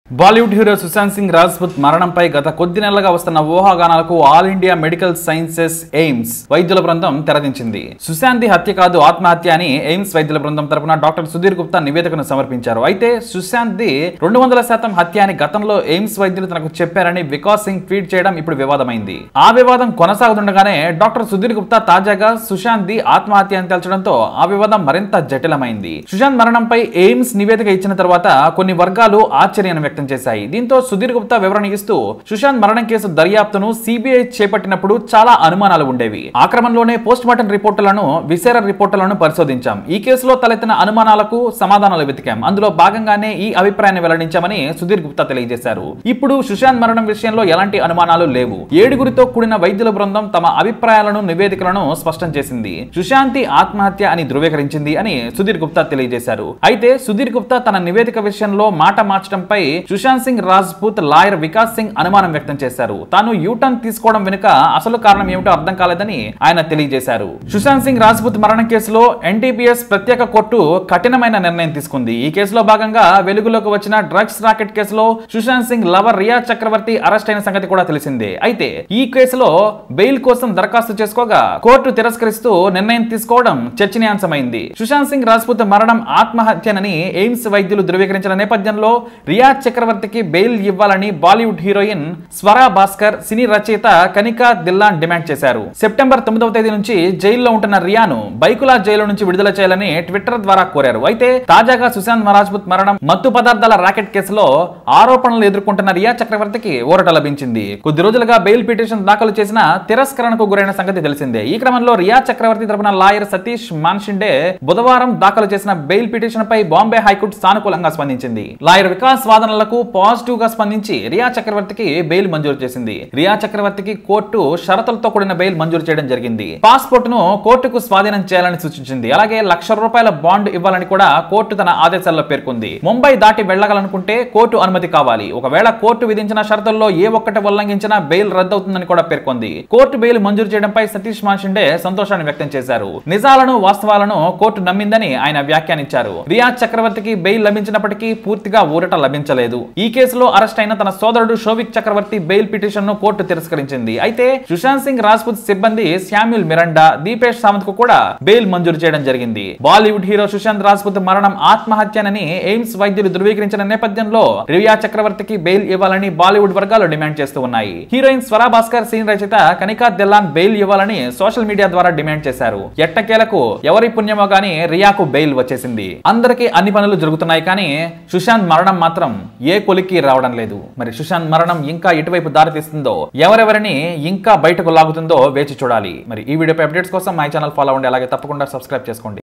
Bollywood hero Sushant Singh Rajput మరణంపై గత కొద్ది నెలలుగా వస్తున్న ఊహాగానాలకు all India medical sciences AIIMS వైద్యుల బృందం తెరదించింది సుశాంత్ హత్య కాదు ఆత్మహత్య అని ఎయిమ్స్ వైద్యుల బృందం తరపున డాక్టర్ సుధీర్ గుప్తా నివేదికను సమర్పించారు అయితే సుశాంత్ ది రెండు వందల శాతం హత్య అని గతంలో ఎయిమ్స్ వైద్యులు తనకు చెప్పారని వికాస్ సింగ్ ట్వీట్ చేయడం ఇప్పుడు వివాదమైంది ఆ వివాదం కొనసాగుతుండగానే డాక్టర్ సుధీర్ గుప్తా తాజాగా సుశాంత్ ది ఆత్మహత్య అని తేల్చడంతో ఆ వివాదం మరింత జటిలమైంది సుశాంత్ మరణంపై ఎయిమ్స్ నివేదిక ఇచ్చిన తర్వాత కొన్ని వర్గాలు ఆశ్చర్యాన్ని వ్యక్తం చేశాయి దీంతో సుధీర్ గుప్తా వివరణ ఇస్తూ సుశాంత్ మరణం కేసు దర్యాప్తును సిబిఐ చేపట్టినప్పుడు చాలా అనుమానాలు ఉండేవి ఆ క్రమంలోనే పోస్ట్ మార్టం రిపోర్టులను విసేర రిపోర్టులను పరిశోధించాం ఈ కేసులో తలెత్తిన అనుమానాలకు సమాధానాలు వెతికాం అందులో భాగంగానే ఈ అభిప్రాయాన్ని వెల్లడించామని సుధీర్ గుప్తా తెలియజేశారు ఇప్పుడు సుశాంత్ మరణం విషయంలో ఎలాంటి అనుమానాలు లేవు ఏడుగురితో కూడిన వైద్యుల బృందం తమ అభిప్రాయాలను నివేదికలను స్పష్టం చేసింది సుశాంతి ఆత్మహత్య అని ధృవీకరించింది అని సుధీర్ గుప్తా తెలియజేశారు అయితే సుధీర్ గుప్తా తన నివేదిక విషయంలో మాట మార్చడంపై సుశాంత్ సింగ్ రాజ్పూత్ లాయర్ వికాస్ సింగ్ అనుమానం వ్యక్తం చేశారు తాను యూటర్న్ తీసుకోవడం వెనుక అసలు కారణం ఏమిటో అర్థం కాలేదని ఆయన తెలియజేశారు సుశాంత్ సింగ్ రాజ్పూత్ మరణం కేసులో ఎన్టీపీఎస్ ప్రత్యేక కోర్టు కఠినమైన నిర్ణయం తీసుకుంది ఈ కేసులో భాగంగా వెలుగులోకి వచ్చిన డ్రగ్స్ రాకెట్ కేసులో సుశాంత్ సింగ్ లవర్ రియా చక్రవర్తి అరెస్ట్ అయిన సంగతి కూడా తెలిసిందే అయితే ఈ కేసులో బెయిల్ కోసం దరఖాస్తు చేసుకోగా కోర్టు తిరస్కరిస్తూ నిర్ణయం తీసుకోవడం చర్చనీయాంశమైంది సుశాంత్ సింగ్ రాజ్పూత్ మరణం ఆత్మహత్యనని ఎయిమ్స్ వైద్యులు ధృవీకరించిన నేపథ్యంలో రియా చక్రవర్తికి బెయిల్ ఇవ్వాలని బాలీవుడ్ హీరోయిన్ స్వరా భాస్కర్ సినీ రచయిత కనికా దిల్లాన్ డిమాండ్ చేశారు సెప్టెంబర్ తొమ్మిదవ తేదీ నుంచి జైల్లో ఉంటున్న రియాను బైకులా జైలు నుంచి విడుదల చేయాలని ట్విట్టర్ ద్వారా కోరారు అయితే తాజాగా సుశాంత్ రాజ్పుత్ మరణం మత్తు పదార్థాల రాకెట్ కేసులో ఆరోపణలు ఎదుర్కొంటున్న రియా చక్రవర్తికి ఊరట లభించింది కొద్ది రోజులుగా బెయిల్ పిటిషన్ దాఖలు చేసిన తిరస్కరణకు గురైన సంగతి తెలిసిందే ఈ క్రమంలో రియా చక్రవర్తి తరపున లాయర్ సతీష్ మాన్షిండే బుధవారం దాఖలు చేసిన బెయిల్ పిటిషన్ పై బాంబే హైకోర్టు సానుకూలంగా స్పందించింది లాయర్ వికాస్ వాదనలకు పాజిటివ్ గా స్పందించి రియా చక్రవర్తికి బెయిల్ మంజూరు చేసింది రియా చక్రవర్తికి కోర్టు షరతులతో కూడిన బెయిల్ మంజూరు చేయడం జరిగింది పాస్పోర్ట్ ను కోర్టుకు స్వాధీనం చేయాలని సూచించింది అలాగే లక్ష రూపాయల బాండ్ ఇవ్వాలని కూడా కోర్టు తన ఆదేశాల్లో పేర్కొంది ముంబై దాటి వెళ్లగలనుకుంటే కోర్టు అనుమతి కావాలి ఒకవేళ కోర్టు విధించిన షరతుల్లో ఏ ఒక్కటి ఉల్లంఘించినా బెయిల్ రద్దవుతుందని కూడా పేర్కొంది కోర్టు బెయిల్ మంజూరు చేయడంపై సతీష్ మాన్షిండే సంతోషాన్ని వ్యక్తం చేశారు నిజాలను వాస్తవాలను కోర్టు నమ్మిందని ఆయన వ్యాఖ్యానించారు రియా చక్రవర్తికి బెయిల్ లభించినప్పటికీ పూర్తిగా ఊరట లభించలేదు ఈ కేసులో అరెస్ట్ అయిన తన సోదరుడు షోవిక్ చక్రవర్తి బెయిల్ పిటిషన్ ను కోర్టు తిరస్కరించింది అయితే సుశాంత్ సింగ్ రాజ్పుత్ సిబ్బంది శామ్యుల్ మిరండా దీపేష్ సావంత్ కు కూడా బెయిల్ మంజూరు చేయడం జరిగింది బాలీవుడ్ హీరో సుశాంత్ రాజ్పుత్ మరణం ఆత్మహత్యనని ఎయిమ్స్ వైద్యులు ధృవీకరించిన నేపథ్యంలో రియా చక్రవర్తికి బెయిల్ ఇవ్వాలని బాలీవుడ్ వర్గాలు డిమాండ్ చేస్తూ ఉన్నాయి హీరోయిన్ స్వరా భాస్కర్ సీన్ రచయిత కనికా దిల్లాన్ బెయిల్ ఇవ్వాలని సోషల్ మీడియా ద్వారా డిమాండ్ చేశారు ఎట్టకేలకు ఎవరి పుణ్యమో గానీ రియాకు బెయిల్ వచ్చేసింది అందరికీ అన్ని పనులు జరుగుతున్నాయి కానీ సుశాంత్ మరణం మాత్రం ఏ కొలిక్కి రావడం లేదు మరి సుశాంత్ మరణం ఇంకా ఎటువైపు దారితీస్తుందో ఎవరెవరిని ఇంకా బయటకు లాగుతుందో వేచి చూడాలి మరి ఈ వీడియోపై అప్డేట్స్ కోసం మై ఛానల్ ఫాలో అవ్వండి అలాగే తప్పకుండా సబ్స్క్రైబ్ చేసుకోండి